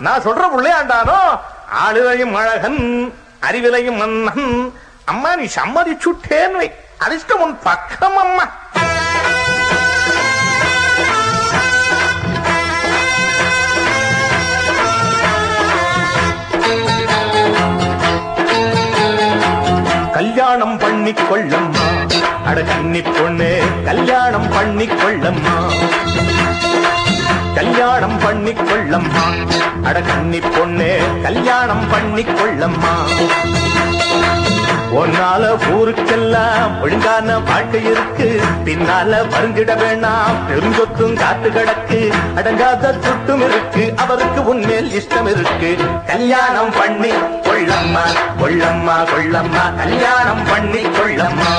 நான் சொல்ற பிள்ளையாண்டானோ ஆளுதையும் அழகன் அறிவிலையும் மன்னன் அம்மா நீ சம்மதிச்சுட்டேன்னு வை. அதிர்ஷ்டம் உன் பக்கம் அம்மா கல்யாணம் பண்ணி கொள்ளம்மா அட கன்னி பொண்ணு கல்யாணம் பண்ணி கொள்ளம்மா கல்யாணம் பண்ணி கொள்ளம்மா அட கன்னி பொண்ணு கல்யாணம் பண்ணி கொள்ளம்மா ஒன்னால ஊருக்கெல்லாம் ஒழுங்கான வாழ்க்கை இருக்கு பின்னால வருந்திட வேணாம் பெருஞ்சொத்தும் காத்து கிடக்கு அடங்காத சுட்டும் இருக்கு அவருக்கு உன்மேல் இஷ்டம் இருக்கு கல்யாணம் பண்ணி கொள்ளம்மா கொள்ளம்மா கொள்ளம்மா கல்யாணம் பண்ணி கொள்ளம்மா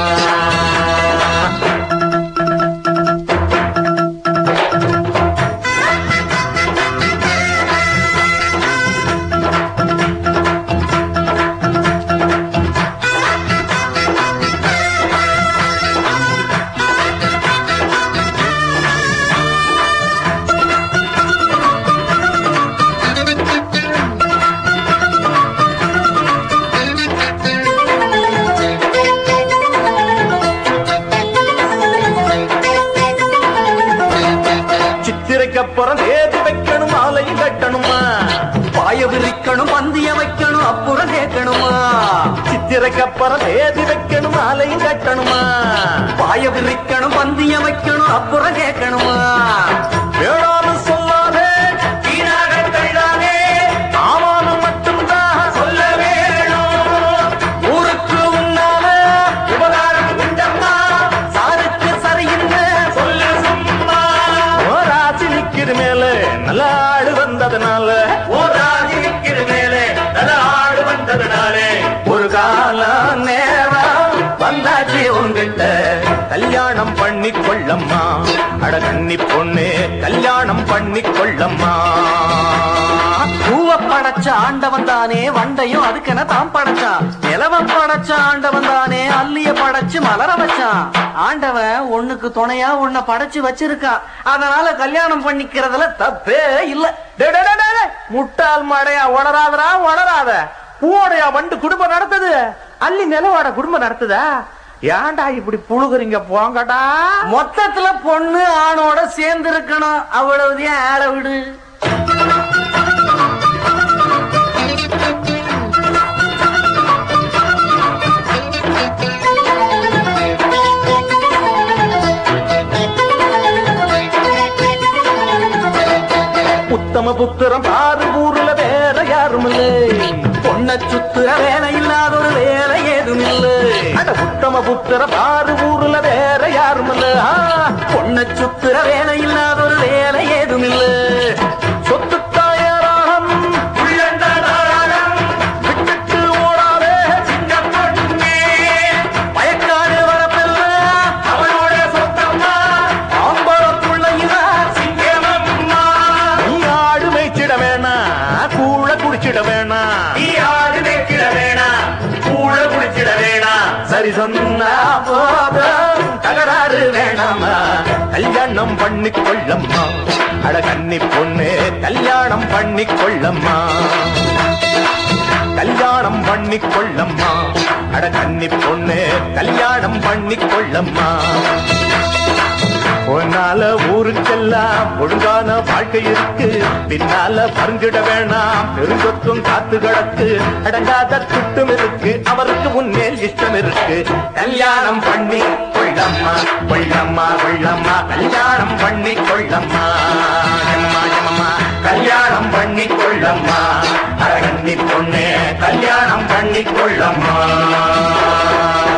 சித்திரைக்கப்புறம் தேதி வைக்கணும் மாலையும் கட்டணுமா பாய விரிக்கணும் பந்திய வைக்கணும் அப்புறம் கேட்கணுமா சித்திரைக்கப்புறம் தேதி வைக்கணும் மாலையும் கட்டணுமா பாய விரிக்கணும் பந்திய வைக்கணும் அப்புறம் கேட்கணுமா வேணாலும் சொல்லாதே வீணாக தள்ளாதே ஆமாலும் மட்டும்தான் சொல்ல வேணும் ஊருக்கு உன்னால உபகாரம் உண்டம்மா சாருக்கு சரியில்லை சொல்ல சும்மா ஓராசி நிக்கிது மேல நல்ல ஆடு வந்ததுனால ஓராதி நிற்கிற மேலே நல்ல ஆடு வந்ததுனாலே ஒரு காலம் நேரம் வந்தாச்சு உங்ககிட்ட கல்யாணம் பண்ணி கொள்ளம்மா அட கன்னி பொண்ணு கல்யாணம் பண்ணி கொள்ளம்மா பூவ படைச்ச ஆண்டவன் தானே வண்டையும் அதுக்கென தாம் படைச்சான் நிலவ படைச்ச ஆண்டவன் தானே அல்லிய படைச்சு மலர வச்சான் ஆண்டவன் ஒண்ணுக்கு துணையா உன்னை படைச்சு வச்சிருக்கான் அதனால கல்யாணம் பண்ணிக்கிறதுல தப்பே இல்ல டே, டே, டே, டே, டே. முட்டாள் மாடையா உளராதரா உளராத பூவோடையா வண்டு குடும்பம் நடத்துது அள்ளி நிலவாட குடும்பம் நடத்துதா ஏன்டா இப்படி புழுகுறீங்க போங்கடா மொத்தத்துல பொண்ணு ஆணோட சேர்ந்து இருக்கணும் அவ்வளவுதான் ஆள விடு உத்தம புத்திரம் பாரு ஊர்ல வேற யாரும் இல்லை பொண்ண சுத்துற வேலை இல்லாத ஒரு வேலை ஏதும் இல்லை அட உத்தம புத்திர பாரு ஊர்ல வேற யாரும் இல்லை ஆ, பொண்ண சுத்துற வேலை இல்லாத ஒரு வேலை ஏதும் இல்லை சொத்து தாயராகம் விட்டுட்டு ஓடாதே பயக்காடு வரப்பெல்லாம் அவனோட சொத்தம்மா ஆம்பளத்துள்ள இவன் சிங்கமம்மா நீ ஆடு மேய்ச்சிட வேணா கூழ குடிச்சிட வேணா நீ ஆடு வைக்கிற வேணா கூழ குடிச்சிட வேணா சரி சொன்னா போதும் தகராறு வேணாமா கல்யாணம் பண்ணி கொள்ளம்மா அட கன்னி பொண்ணு கல்யாணம் பண்ணி கொள்ளம்மா கல்யாணம் பண்ணி கொள்ளம்மா அட கன்னி பொண்ணு கல்யாணம் பண்ணி கொள்ளம்மா உன்னால ஊருக்கெல்லாம் ஒழுங்கான வாழ்க்கை இருக்கு பின்னால பருங்கிட வேணாம் பெருங்கொத்தும் காத்து கிடக்கு அடங்காத துட்டும் இருக்கு அவருக்கு உன்மேல் இஷ்டம் இருக்கு கல்யாணம் பண்ணி கொள்ளம்மா கொள்ளம்மா கொள்ளம்மா கல்யாணம் பண்ணி கொள்ளம்மா எம்மா எம்மா கல்யாணம் பண்ணி கொள்ளம்மா அரகண்ணி பொண்ணு கல்யாணம் பண்ணி கொள்ளம்மா